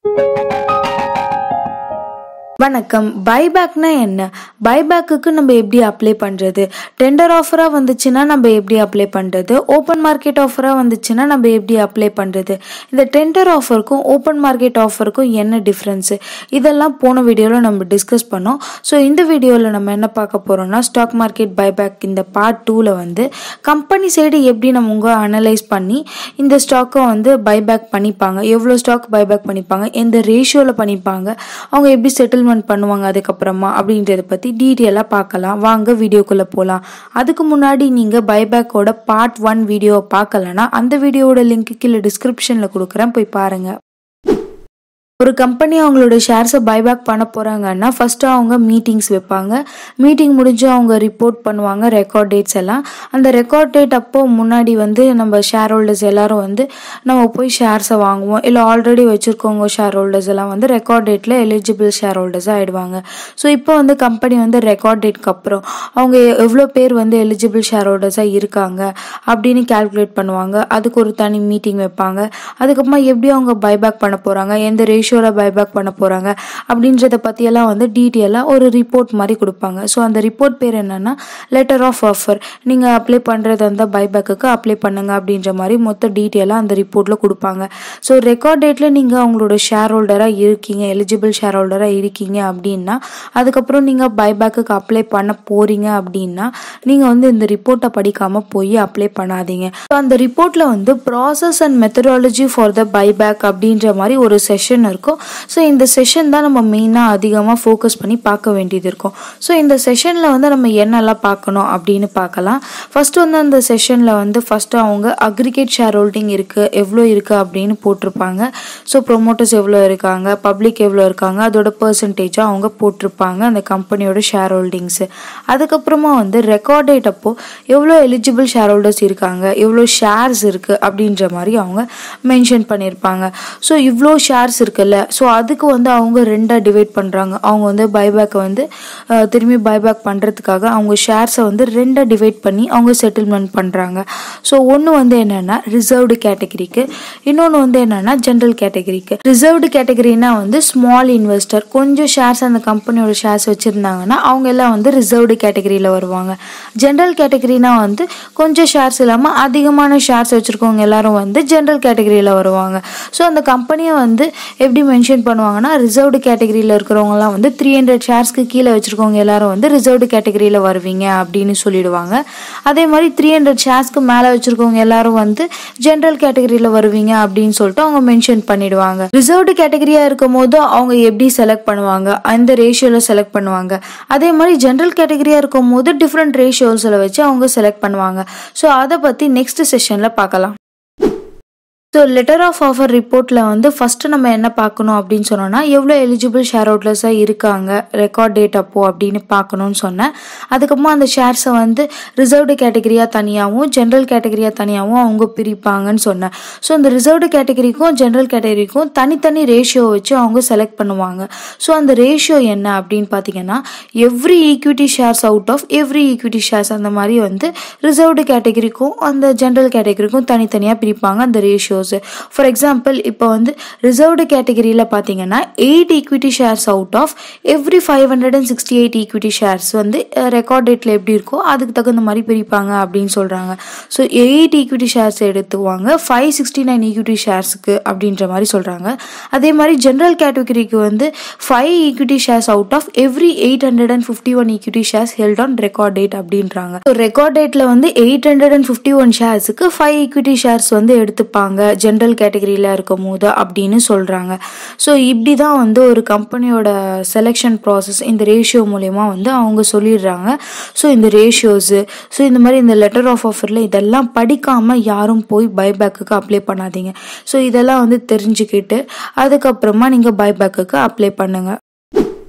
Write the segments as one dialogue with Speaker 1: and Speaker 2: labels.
Speaker 1: வணக்கம் பைபேக்னா என்ன பைபேக்குக்கு நம்ம எப்படி அப்ளை பண்ணுறது டெண்டர் ஆஃபராக வந்துச்சுன்னா நம்ம எப்படி அப்ளை பண்ணுறது ஓப்பன் மார்க்கெட் ஆஃபராக வந்துச்சுன்னா நம்ம எப்படி அப்ளை பண்ணுறது இந்த டெண்டர் ஆஃபருக்கும் ஓப்பன் மார்க்கெட் ஆஃபருக்கும் என்ன டிஃப்ரென்ஸு இதெல்லாம் போன வீடியோவில் நம்ம டிஸ்கஸ் பண்ணோம் ஸோ இந்த வீடியோவில் நம்ம என்ன பார்க்க போகிறோம்னா ஸ்டாக் மார்க்கெட் பைபேக் இந்த பார்ட் டூவில் வந்து கம்பெனி சைடு எப்படி நம்ம உங்க அனலைஸ் பண்ணி இந்த ஸ்டாக்கை வந்து பைபேக் பண்ணிப்பாங்க எவ்வளோ ஸ்டாக் பைபேக் பண்ணிப்பாங்க எந்த ரேஷியோவில் பண்ணிப்பாங்க அவங்க எப்படி செட்டில்மெண்ட் பண்ணுவாங்க அதுக்கப்புறமா அப்படின்றத பற்றி டீட்டெயிலாக பார்க்கலாம் வாங்க வீடியோக்குள்ளே போகலாம் அதுக்கு முன்னாடி நீங்கள் பைபேக்கோட பார்ட் ஒன் வீடியோவை பார்க்கலன்னா அந்த வீடியோவோட லிங்க் கீழே டிஸ்கிரிப்ஷனில் கொடுக்குறேன் போய் பாருங்கள் ஒரு கம்பெனி அவங்களோட ஷேர்ஸை பைபேக் பண்ண போகிறாங்கன்னா ஃபஸ்ட்டு அவங்க மீட்டிங்ஸ் வைப்பாங்க மீட்டிங் முடிஞ்சு அவங்க ரிப்போர்ட் பண்ணுவாங்க ரெக்கார்ட் டேட்ஸ் எல்லாம் அந்த ரெக்கார்ட் டேட் அப்போ முன்னாடி வந்து நம்ம ஷேர் ஹோல்டர்ஸ் எல்லாரும் வந்து நம்ம போய் ஷேர்ஸை வாங்குவோம் இல்லை ஆல்ரெடி வச்சுருக்கவங்க ஷேர் ஹோல்டர்ஸ் எல்லாம் வந்து ரெக்கார்ட் டேட்டில் எலிஜிபிள் ஷேர் ஹோல்டர்ஸாக ஆயிடுவாங்க ஸோ இப்போ வந்து கம்பெனி வந்து ரெக்கார்ட் டேட்க்கு அப்புறம் அவங்க எவ்வளோ பேர் வந்து எலிஜிபிள் ஷேர் ஹோல்டர்ஸாக இருக்காங்க அப்படின்னு கால்குலேட் பண்ணுவாங்க அதுக்கு ஒரு தனி மீட்டிங் வைப்பாங்க அதுக்கப்புறமா எப்படி அவங்க பைபேக் பண்ண போகிறாங்க எந்த ரேஷியோவில் பைபேக் பண்ண போகிறாங்க அப்படின்றத பற்றியெல்லாம் வந்து டீட்டெயிலாக ஒரு ரிப்போர்ட் மாதிரி கொடுப்பாங்க ஸோ அந்த ரிப்போர்ட் பேர் என்னென்னா லெட்டர் ஆஃப் ஆஃபர் நீங்கள் அப்ளை பண்ணுறது அந்த பைபேக்குக்கு அப்ளை பண்ணுங்க அப்படின்ற மாதிரி மொத்த டீட்டெயிலாக அந்த ரிப்போர்ட்டில் கொடுப்பாங்க ஸோ ரெக்கார்ட் டேட்டில் நீங்கள் அவங்களோட ஷேர் ஹோல்டராக இருக்கீங்க எலிஜிபிள் ஷேர் ஹோல்டராக இருக்கீங்க அப்படின்னா அதுக்கப்புறம் நீங்கள் பைபேக்குக்கு அப்ளை பண்ண போகிறீங்க அப்படின்னா நீங்கள் வந்து இந்த ரிப்போர்ட்டை படிக்காமல் போய் அப்ளை பண்ணாதீங்க ஸோ அந்த ரிப்போர்ட்டில் வந்து process and methodology for the buyback அப்படின்ற மாதிரி ஒரு செஷன் இருக்கும் ஸோ இந்த செஷன் தான் நம்ம மெயினாக அதிகமாக ஃபோக்கஸ் பண்ணி பார்க்க வேண்டியது இருக்கும் ஸோ இந்த செஷனில் வந்து நம்ம என்னெல்லாம் பார்க்கணும் அப்படின்னு பார்க்கலாம் ஃபர்ஸ்ட் வந்து அந்த செஷனில் வந்து ஃபஸ்ட்டு அவங்க அக்ரிகேட் ஷேர் ஹோல்டிங் இருக்குது எவ்வளோ இருக்குது அப்படின்னு போட்டிருப்பாங்க ஸோ ப்ரொமோட்டர்ஸ் எவ்வளோ இருக்காங்க பப்ளிக் எவ்வளோ இருக்காங்க அதோட பர்சன்டேஜாக அவங்க போட்டிருப்பாங்க அந்த கம்பெனியோட ஷேர் ஹோல்டிங்ஸு அதுக்கப்புறமா வந்து ரெக்கார்ட் டேட் அப்போ எவ்வளோ எலிஜிபிள் ஷேர் ஹோல்டர்ஸ் இருக்காங்க எவ்வளோ ஷேர்ஸ் இருக்குது அப்படின்ற மாதிரி அவங்க மென்ஷன் பண்ணியிருப்பாங்க ஸோ இவ்வளோ ஷேர்ஸ் இருக்குல்ல ஸோ அதுக்கு வந்து அவங்க ரெண்டாக டிவைட் பண்ணுறாங்க அவங்க வந்து பைபேக்கை வந்து அஹ், திரும்பி பைபேக் பண்ணுறதுக்காக அவங்க ஷேர்ஸை வந்து ரெண்டாக டிவைட் பண்ணி அவங்க செட்டில்மெண்ட் பண்ணுறாங்க ஸோ ஒன்று வந்து என்னென்னா ரிசர்வ்டு கேட்டகரிக்கு இன்னொன்று வந்து என்னென்னா ஜென்ரல் கேட்டகரிக்கு ரிசர்வ்டு கேட்டகரினா வந்து ஸ்மால் இன்வெஸ்டர் கொஞ்சம் ஷேர்ஸ் அந்த கம்பெனியோட ஷேர்ஸ் வச்சுருந்தாங்கன்னா அவங்க எல்லாம் வந்து ரிசர்வ்டு கேட்டகரியில் வருவாங்க ஜென்ரல் கேட்டகரினா வந்து கொஞ்சம் ஷேர்ஸ் இல்லாமல் அதிகமான ஷேர்ஸ் வச்சுருக்கவங்க எல்லாரும் வந்து ஜென்ரல் கேட்டகரியில் வருவாங்க ஸோ அந்த கம்பெனியை வந்து எப்படி மென்ஷன் பண்ணுவாங்கன்னா ரிசர்வ்டு கேட்டகரியில் இருக்கிறவங்கலாம் வந்து த்ரீ ஹண்ட்ரட் ஷேர்ஸ்க்கு கீழே வச்சுருக்கவங்க எல்லாரும் வந்து ரிசர்வ்டு கேட்டகரியில் வருவீங்க அப்படின்னு சொல்லிடுவாங்க அதே மாதிரி த்ரீ ஹண்ட்ரட் ஷேர்ஸ்க்கு மேலே வச்சுருக்கவங்க எல்லாரும் வந்து ஜென்ரல் கேட்டகரியில் வருவீங்க அப்படின்னு சொல்லிட்டு அவங்க மென்ஷன் பண்ணிடுவாங்க ரிசர்வ்டு கேட்டகரியாக இருக்கும் போது அவங்க எப்படி செலக்ட் பண்ணுவாங்க அந்த ரேஷியோவில் செலக்ட் பண்ணுவாங்க அதே மாதிரி ஜென்ரல் கேட்டகரியாக இருக்கும் போது டிஃப்ரெண்ட் ரேஷியோஸில் வச்சு அவங்க செலக்ட் பண்ணுவாங்க ஸோ அதை பற்றி நெக்ஸ்ட் செஷனில் பார்க்கலாம் ஸோ லெட்டர் ஆஃப் ஆஃபர் ரிப்போர்ட்டில் வந்து ஃபஸ்ட்டு நம்ம என்ன பார்க்கணும் அப்படின்னு சொன்னோன்னா எவ்வளோ எலிஜிபிள் ஷேர் ஹோல்டர்ஸாக இருக்காங்க ரெக்கார்ட் டேட் அப்போ அப்படின்னு பார்க்கணும்னு சொன்னேன் அதுக்கப்புறமா அந்த ஷேர்ஸை வந்து ரிசர்வ்டு கேட்டகரியாக தனியாகவும் ஜென்ரல் கேட்டகரியாக தனியாகவும் அவங்க பிரிப்பாங்கன்னு சொன்னேன் ஸோ இந்த ரிசர்வ்டு கேட்டகரிக்கும் ஜென்ரல் கேட்டகரிக்கும் தனித்தனி ரேஷியோ வச்சு அவங்க செலக்ட் பண்ணுவாங்க ஸோ அந்த ரேஷியோ என்ன அப்படின்னு பார்த்தீங்கன்னா every equity shares out of every equity shares அந்த மாதிரி வந்து ரிசர்வ்டு கேட்டகரிக்கும் அந்த ஜென்ரல் கேட்டகரிக்கும் தனித்தனியாக பிரிப்பாங்க அந்த ரேஷியோஸ் ஃபார் எக்ஸாம்பிள் இப்போ வந்து ரிசர்வ்டு கேட்டகரியில் பார்த்தீங்கன்னா eight equity shares out of every five hundred and sixty eight equity shares வந்து ரெக்கார்ட் டேட்டில் எப்படி இருக்கோ அதுக்கு தகுந்த மாதிரி பிரிப்பாங்க அப்படின்னு சொல்கிறாங்க ஸோ எயிட் ஈக்விட்டி ஷேர்ஸ் எடுத்துக்குவாங்க ஃபைவ் சிக்ஸ்டி நைன் ஈக்விட்டி ஷேர்ஸுக்கு அப்படின்ற மாதிரி சொல்கிறாங்க அதே மாதிரி ஜென்ரல் கேட்டகரிக்கு வந்து five equity shares out of every eight hundred and fifty one equity shares held on record date அப்படின்றாங்க ஸோ ரெக்கார்ட் டேட்டில் வந்து eight hundred and fifty one ஷேர்ஸுக்கு ஃபைவ் ஈக்விட்டி ஷேர்ஸ் வந்து எடுத்துப்பாங்க ஜென்ரல் கேட்டகரியில் இருக்கும் போது அப்படின்னு சொல்கிறாங்க ஸோ இப்படி தான் வந்து ஒரு கம்பெனியோட செலெக்ஷன் ப்ராசஸ் இந்த ரேஷியோ மூலயமா வந்து அவங்க சொல்லிடுறாங்க ஸோ இந்த ரேஷியோஸு ஸோ இந்த மாதிரி இந்த லெட்டர் ஆஃப் ஆஃபரில் இதெல்லாம் படிக்காமல் யாரும் போய் பைபேக்குக்கு அப்ளை பண்ணாதீங்க ஸோ இதெல்லாம் வந்து தெரிஞ்சுக்கிட்டு அதுக்கப்புறமா நீங்கள் பைபேக்குக்கு அப்ளை பண்ணுங்கள்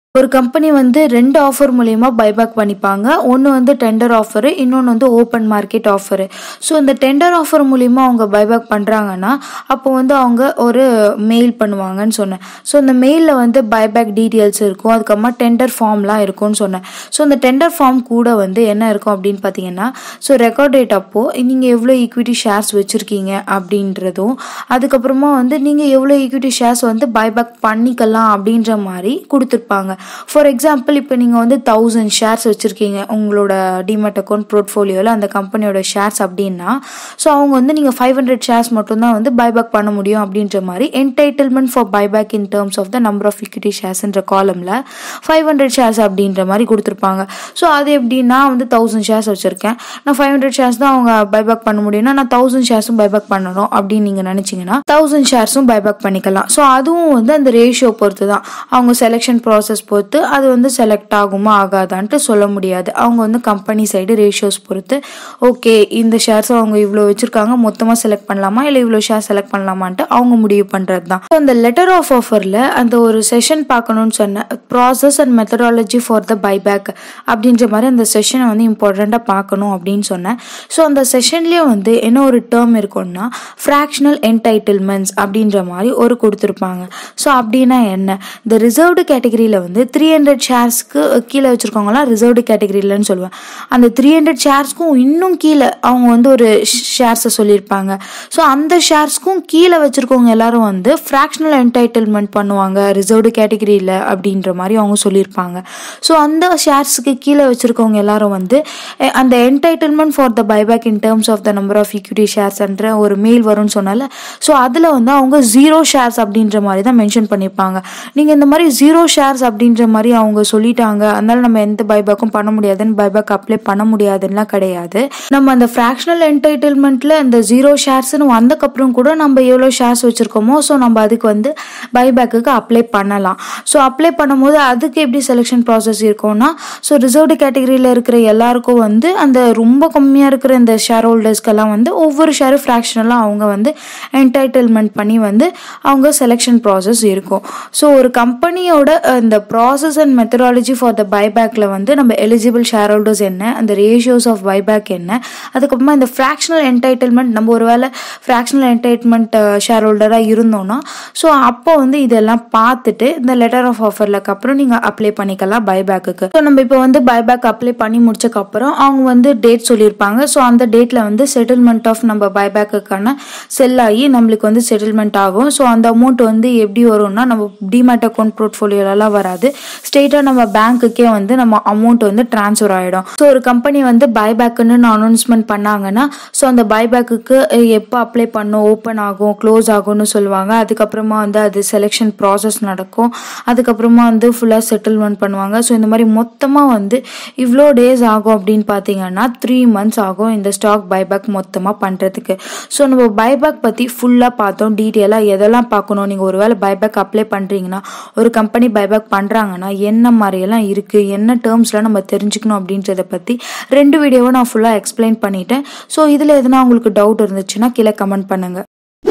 Speaker 1: ஒரு கம்பெனி வந்து ரெண்டு ஆஃபர் மூலயமா பைபேக் பண்ணிப்பாங்க ஒன்று வந்து டெண்டர் ஆஃபரு இன்னொன்று வந்து ஓப்பன் மார்க்கெட் ஆஃபரு ஸோ இந்த டெண்டர் ஆஃபர் மூலிமா அவங்க பைபேக் பண்ணுறாங்கன்னா அப்போ வந்து அவங்க ஒரு மெயில் பண்ணுவாங்கன்னு சொன்னேன் ஸோ இந்த மெயிலில் வந்து பைபேக் டீட்டெயில்ஸ் இருக்கும் அதுக்கப்புறமா டெண்டர் ஃபார்ம்லாம் இருக்கும்னு சொன்னேன் ஸோ இந்த டெண்டர் ஃபார்ம் கூட வந்து என்ன இருக்கும் அப்படின்னு பார்த்தீங்கன்னா ஸோ ரெக்கார்ட் டேட் அப்போது நீங்கள் எவ்வளோ ஈக்விட்டி ஷேர்ஸ் வச்சுருக்கீங்க அப்படின்றதும் அதுக்கப்புறமா வந்து நீங்கள் எவ்வளோ ஈக்விட்டி ஷேர்ஸ் வந்து பைபேக் பண்ணிக்கலாம் அப்படின்ற மாதிரி கொடுத்துருப்பாங்க ஃபார் எக்ஸாம்பிள் இப்போ நீங்கள் வந்து தௌசண்ட் ஷேர்ஸ் வச்சுருக்கீங்க உங்களோட டிமெட் அக்கௌண்ட் போர்ட்ஃபோலியோவில் அந்த கம்பெனியோட ஷேர்ஸ் அப்படின்னா ஸோ அவங்க வந்து நீங்கள் ஃபைவ் ஹண்ட்ரட் ஷேர்ஸ் மட்டும்தான் வந்து பைபேக் பண்ண முடியும் அப்படின்ற மாதிரி entitlement for buyback in terms of the number of equity ஷேர்ஸ்ன்ற காலமில் ஃபைவ் ஹண்ட்ரட் ஷேர்ஸ் அப்படின்ற மாதிரி கொடுத்துருப்பாங்க ஸோ அது எப்படின்னா வந்து தௌசண்ட் ஷேர்ஸ் வச்சுருக்கேன் நான் ஃபைவ் ஹண்ட்ரட் ஷேர்ஸ் தான் அவங்க பைபேக் பண்ண முடியும்னா நான் தௌசண்ட் ஷேர்ஸும் பைபேக் பண்ணணும் அப்படின்னு நீங்கள் நினச்சிங்கன்னா தௌசண்ட் ஷேர்ஸும் பைபேக் பண்ணிக்கலாம் ஸோ அதுவும் வந்து அந்த ரேஷியோ பொறுத்து தான் அவங்க செலெக்ஷன் ப்ராசஸ் பொறுத்து அது வந்து செலக்ட் ஆகுமா ஆகாதான்ட்டு சொல்ல முடியாது அவங்க வந்து கம்பெனி சைடு ரேஷியோஸ் பொறுத்து ஓகே இந்த ஷேர்ஸ் அவங்க இவ்வளோ வச்சுருக்காங்க மொத்தமாக செலக்ட் பண்ணலாமா இல்லை இவ்வளோ ஷேர் செலக்ட் பண்ணலாமான்ட்டு அவங்க முடிவு பண்ணுறது தான் ஸோ அந்த லெட்டர் ஆஃப் ஆஃபரில் அந்த ஒரு செஷன் பார்க்கணும்னு சொன்னேன் process and methodology for the buyback அப்படின்ற மாதிரி அந்த செஷனை வந்து இம்பார்ட்டண்ட்டாக பார்க்கணும் அப்படின்னு சொன்னேன் ஸோ அந்த செஷன்லேயே வந்து என்ன ஒரு டேர்ம் இருக்கும்னா ஃப்ராக்ஷனல் என்டைட்டில்மெண்ட்ஸ் அப்படின்ற மாதிரி ஒரு கொடுத்துருப்பாங்க ஸோ அப்படின்னா என்ன இந்த ரிசர்வ்டு கேட்டகரியில் வந்து த்ரீ ஹண்ட்ரட் ஷேர்ஸ்க்கு கீழே வச்சுருக்கவங்களாம் ரிசர்வ்டு கேட்டகரியிலன்னு சொல்லுவேன் அந்த த்ரீ ஹண்ட்ரட் ஷேர்ஸ்க்கும் இன்னும் கீழே அவங்க வந்து ஒரு ஷேர்ஸை சொல்லியிருப்பாங்க ஸோ அந்த ஷேர்ஸ்க்கும் கீழே வச்சுருக்கவங்க எல்லாரும் வந்து ஃப்ராக்ஷனல் என்டைட்டில்மெண்ட் பண்ணுவாங்க ரிசர்வ்டு கேட்டகரியில் அப்படின்ற மாதிரி அவங்க சொல்லியிருப்பாங்க ஸோ அந்த ஷேர்ஸுக்கு கீழே வச்சுருக்கவங்க எல்லாரும் வந்து அஹ், அந்த entitlement for the buyback in terms of the number of equity ஷேர்ஸ்ன்ற ஒரு மெயில் வரும்னு சொன்னால ஸோ அதில் வந்து அவங்க ஜீரோ ஷேர்ஸ் அப்படின்ற மாதிரி தான் மென்ஷன் பண்ணியிருப்பாங்க நீங்கள் இந்த மாதிரி ஜீரோ ஷேர்ஸ் அப்படின்ற மாதிரி அவங்க சொல்லிட்டாங்க அதனால நம்ம எந்த பைபேக்கும் பண்ண முடியாதுன்னு பைபேக் அப்ளை பண்ண முடியாதுன்னுலாம் கிடையாது நம்ம அந்த ஃப்ராக்ஷனல் என்டைட்டில்மெண்ட்டில் இந்த ஜீரோ ஷேர்ஸ்னு வந்தக்கப்புறம் கூட நம்ம எவ்வளோ ஷேர்ஸ் வச்சுருக்கோமோ ஸோ நம்ம அதுக்கு வந்து பைபேக்குக்கு அப்ளை பண்ணலாம் ஸோ அப்ளை பண்ணும்போது அதுக்கு எப்படி செலெக்ஷன் ப்ராசஸ் இருக்கும்னா ஸோ ரிசர்வ்டு கேட்டகரியில் இருக்கிற எல்லாருக்கும் வந்து அந்த ரொம்ப கம்மியாக இருக்கிற இந்த ஷேர் ஹோல்டர்ஸ்க்கெல்லாம் வந்து ஒவ்வொரு ஷேர் ஃப்ராக்ஷனலாக அவங்க வந்து என்டைட்டில்மெண்ட் பண்ணி வந்து அவங்க செலெக்ஷன் ப்ராசஸ் இருக்கும் ஸோ ஒரு கம்பெனியோட இந்த process and methodology for the பைபேக்கில் வந்து நம்ம எலிஜிபிள் ஷேர் ஹோல்டர்ஸ் என்ன அந்த ரேஷியோஸ் ஆஃப் பைபேக் என்ன அதுக்கப்புறமா இந்த ஃப்ராக்ஷனல் என்டைட்டில்மெண்ட் நம்ம ஒரு வேளை ஃப்ராக்ஷனல் என்டைட்மெண்ட் ஷேர் ஹோல்டராக இருந்தோம்னா ஸோ அப்போ வந்து இதெல்லாம் பார்த்துட்டு இந்த லெட்டர் ஆஃப் ஆஃபர்லக்கு அப்புறம் நீங்கள் அப்ளை பண்ணிக்கலாம் பைபேக்குக்கு ஸோ நம்ம இப்போ வந்து பைபேக் அப்ளை பண்ணி முடிச்சக்கப்புறம் அவங்க வந்து டேட் சொல்லியிருப்பாங்க ஸோ அந்த டேட்டில் வந்து செட்டில்மெண்ட் ஆஃப் நம்ம பைபேக்குக்கான செல் ஆகி நம்மளுக்கு வந்து செட்டில்மெண்ட் ஆகும் ஸோ அந்த அமௌண்ட் வந்து எப்படி வரும்னா நம்ம டிமேட் அக்கௌண்ட் போர்ட்ஃபோலியோலலாம் வராது ஸ்ட்ரெயிட்டாக நம்ம பேங்க்குக்கே வந்து நம்ம அமௌண்ட் வந்து ட்ரான்ஸ்ஃபர் ஆகிடும் ஸோ ஒரு கம்பெனி வந்து பைபேக்குன்னு அனௌன்ஸ்மெண்ட் பண்ணாங்கன்னா ஸோ அந்த பைபேக்குக்கு எப்போ அப்ளை பண்ணும் ஓப்பன் ஆகும் க்ளோஸ் ஆகும்னு சொல்லுவாங்க அதுக்கப்புறமா வந்து அது செலெக்ஷன் ப்ராசஸ் நடக்கும் அதுக்கப்புறமா வந்து ஃபுல்லாக செட்டில்மெண்ட் பண்ணுவாங்க ஸோ இந்த மாதிரி மொத்தமாக வந்து இவ்வளோ டேஸ் ஆகும் அப்படின்னு பார்த்தீங்கன்னா த்ரீ மந்த்ஸ் ஆகும் இந்த ஸ்டாக் பைபேக் மொத்தமாக பண்ணுறதுக்கு ஸோ நம்ம பைபேக் பற்றி ஃபுல்லாக பார்த்தோம் டீட்டெயிலாக எதெல்லாம் பார்க்கணும் நீங்கள் ஒருவேளை பைபேக் அப்ளை பண்ணுறீங்கன்னா ஒரு கம்பெனி பைபேக் பண்ணுறாங்கன்னா என்ன மாதிரியெல்லாம் இருக்குது என்ன டேர்ம்ஸ்லாம் நம்ம தெரிஞ்சுக்கணும் அப்படின்றத பற்றி ரெண்டு வீடியோவை நான் ஃபுல்லாக எக்ஸ்பிளைன் பண்ணிட்டேன் ஸோ இதில் எதனா உங்களுக்கு டவுட் இருந்துச்சுன்னா கீழே கமெண்ட் பண்ணுங்கள்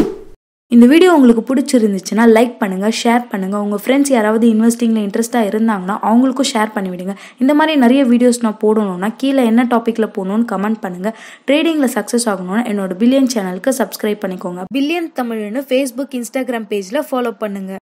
Speaker 1: இந்த வீடியோ உங்களுக்கு பிடிச்சிருந்துச்சுன்னா லைக் பண்ணுங்கள் ஷேர் பண்ணுங்கள் உங்கள் ஃப்ரெண்ட்ஸ் யாராவது இன்வெஸ்டிங்கில் இன்ட்ரெஸ்ட்டாக இருந்தாங்கன்னா அவங்களுக்கும் ஷேர் பண்ணி விடுங்க இந்த மாதிரி நிறைய வீடியோஸ் நான் போடணும்னா கீழே என்ன டாப்பிக்கில் போகணும்னு கமெண்ட் பண்ணுங்கள் ட்ரேடிங்கில் சக்ஸஸ் ஆகணும்னா என்னோட பில்லியன் சேனலுக்கு சப்ஸ்கிரைப் பண்ணிக்கோங்க பில்லியன் தமிழ்னு ஃபேஸ்புக் இன்ஸ்டாகிராம் பேஜில் ஃபாலோ பண்ணுங்கள்